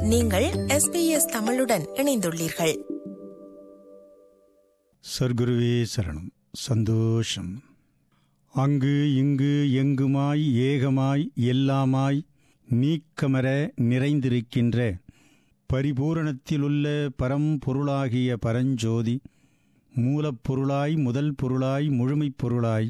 நீங்கள் எஸ்பிஎஸ் தமிழுடன் இணைந்துள்ளீர்கள் சர்க்குருவே சரணம் சந்தோஷம் அங்கு இங்கு எங்குமாய் ஏகமாய் எல்லாமாய் நீக்கமர நிறைந்திருக்கின்ற பரிபூரணத்திலுள்ள பரம்பொருளாகிய பரஞ்சோதி மூலப்பொருளாய் முதல் பொருளாய் முழுமைப் பொருளாய்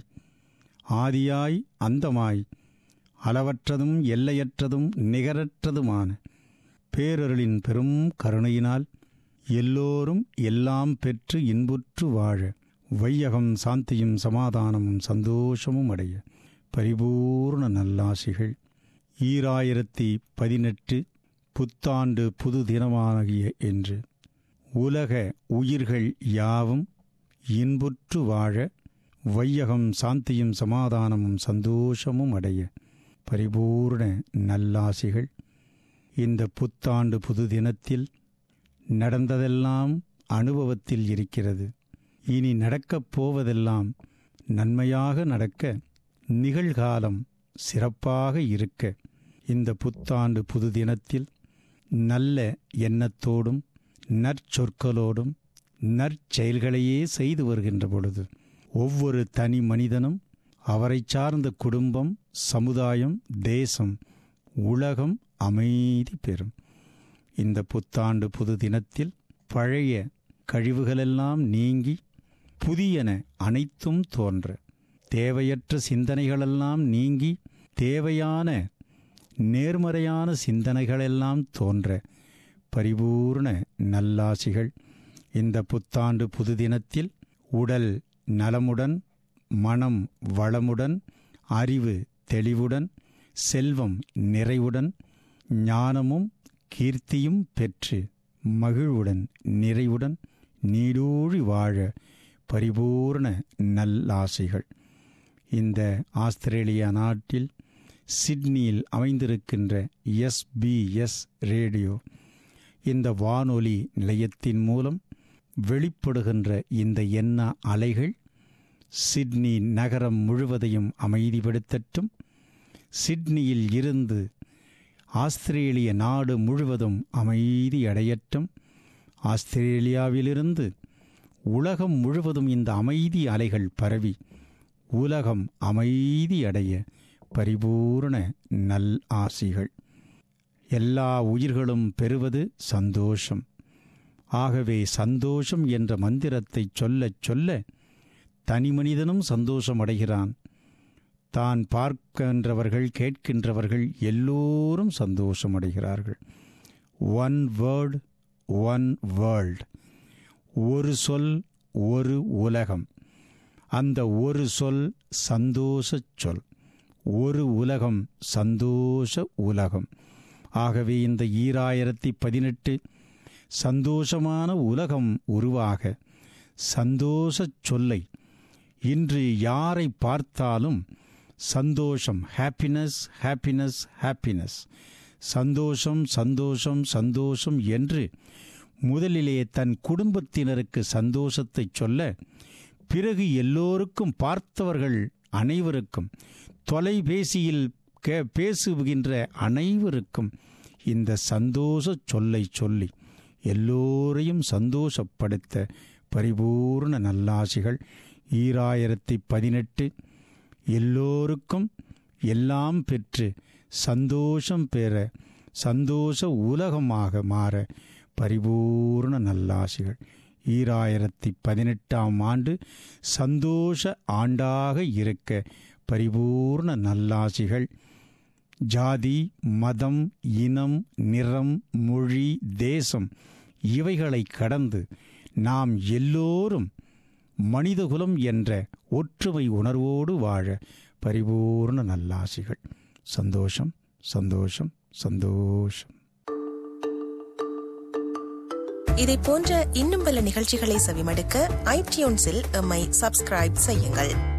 ஆதியாய் அந்தமாய் அளவற்றதும் எல்லையற்றதும் நிகரற்றதுமான பேரருளின் பெரும் கருணையினால் எல்லோரும் எல்லாம் பெற்று இன்புற்று வாழ வையகம் சாந்தியும் சமாதானமும் சந்தோஷமும் அடைய பரிபூர்ண நல்லாசிகள் ஈராயிரத்தி பதினெட்டு புத்தாண்டு புது தினமாகிய என்று உலக உயிர்கள் யாவும் இன்புற்று வாழ வையகம் சாந்தியும் சமாதானமும் சந்தோஷமும் அடைய பரிபூர்ண நல்லாசிகள் இந்த புத்தாண்டு புது தினத்தில் நடந்ததெல்லாம் அனுபவத்தில் இருக்கிறது இனி நடக்கப் போவதெல்லாம் நன்மையாக நடக்க நிகழ்காலம் சிறப்பாக இருக்க இந்த புத்தாண்டு புது தினத்தில் நல்ல எண்ணத்தோடும் நற்சொற்களோடும் நற்செயல்களையே செய்து வருகின்ற பொழுது ஒவ்வொரு தனி மனிதனும் அவரை சார்ந்த குடும்பம் சமுதாயம் தேசம் உலகம் அமைதி பெறும் இந்த புத்தாண்டு புது தினத்தில் பழைய கழிவுகளெல்லாம் நீங்கி புதியன அனைத்தும் தோன்ற தேவையற்ற சிந்தனைகளெல்லாம் நீங்கி தேவையான நேர்மறையான சிந்தனைகளெல்லாம் தோன்ற பரிபூர்ண நல்லாசிகள் இந்த புத்தாண்டு புது தினத்தில் உடல் நலமுடன் மனம் வளமுடன் அறிவு தெளிவுடன் செல்வம் நிறைவுடன் ஞானமும் கீர்த்தியும் பெற்று மகிழ்வுடன் நிறைவுடன் நீடூழி வாழ பரிபூர்ண நல்லாசைகள் இந்த ஆஸ்திரேலியா நாட்டில் சிட்னியில் அமைந்திருக்கின்ற எஸ்பிஎஸ் ரேடியோ இந்த வானொலி நிலையத்தின் மூலம் வெளிப்படுகின்ற இந்த எண்ண அலைகள் சிட்னி நகரம் முழுவதையும் அமைதிப்படுத்தட்டும் சிட்னியில் இருந்து ஆஸ்திரேலிய நாடு முழுவதும் அமைதி அடையட்டும் ஆஸ்திரேலியாவிலிருந்து உலகம் முழுவதும் இந்த அமைதி அலைகள் பரவி உலகம் அமைதி அடைய பரிபூர்ண நல் ஆசிகள் எல்லா உயிர்களும் பெறுவது சந்தோஷம் ஆகவே சந்தோஷம் என்ற மந்திரத்தை சொல்லச் சொல்ல தனி மனிதனும் சந்தோஷம் அடைகிறான் தான் பார்க்கின்றவர்கள் கேட்கின்றவர்கள் எல்லோரும் சந்தோஷம் அடைகிறார்கள் ஒன் வேர்ட் ஒன் வேர்ல்ட் ஒரு சொல் ஒரு உலகம் அந்த ஒரு சொல் சந்தோஷ சொல் ஒரு உலகம் சந்தோஷ உலகம் ஆகவே இந்த ஈராயிரத்தி பதினெட்டு சந்தோஷமான உலகம் உருவாக சந்தோஷ சொல்லை இன்று யாரை பார்த்தாலும் சந்தோஷம் ஹாப்பினஸ் ஹாப்பினஸ் ஹாப்பினஸ் சந்தோஷம் சந்தோஷம் சந்தோஷம் என்று முதலிலே தன் குடும்பத்தினருக்கு சந்தோஷத்தை சொல்ல பிறகு எல்லோருக்கும் பார்த்தவர்கள் அனைவருக்கும் தொலைபேசியில் கே பேசுகின்ற அனைவருக்கும் இந்த சந்தோஷ சொல்லை சொல்லி எல்லோரையும் சந்தோஷப்படுத்த பரிபூர்ண நல்லாசிகள் ஈராயிரத்தி பதினெட்டு எல்லோருக்கும் எல்லாம் பெற்று சந்தோஷம் பெற சந்தோஷ உலகமாக மாற பரிபூர்ண நல்லாசிகள் ஈராயிரத்தி பதினெட்டாம் ஆண்டு சந்தோஷ ஆண்டாக இருக்க பரிபூர்ண நல்லாசிகள் ஜாதி மதம் இனம் நிறம் மொழி தேசம் இவைகளை கடந்து நாம் எல்லோரும் மனிதகுலம் என்ற ஒற்றுமை உணர்வோடு வாழ பரிபூர்ண நல்லாசிகள் சந்தோஷம் சந்தோஷம் சந்தோஷம் இதை போன்ற இன்னும் பல நிகழ்ச்சிகளை செவிமடுக்க ஐடியூன்ஸில் எம்மை சப்ஸ்கிரைப் செய்யுங்கள்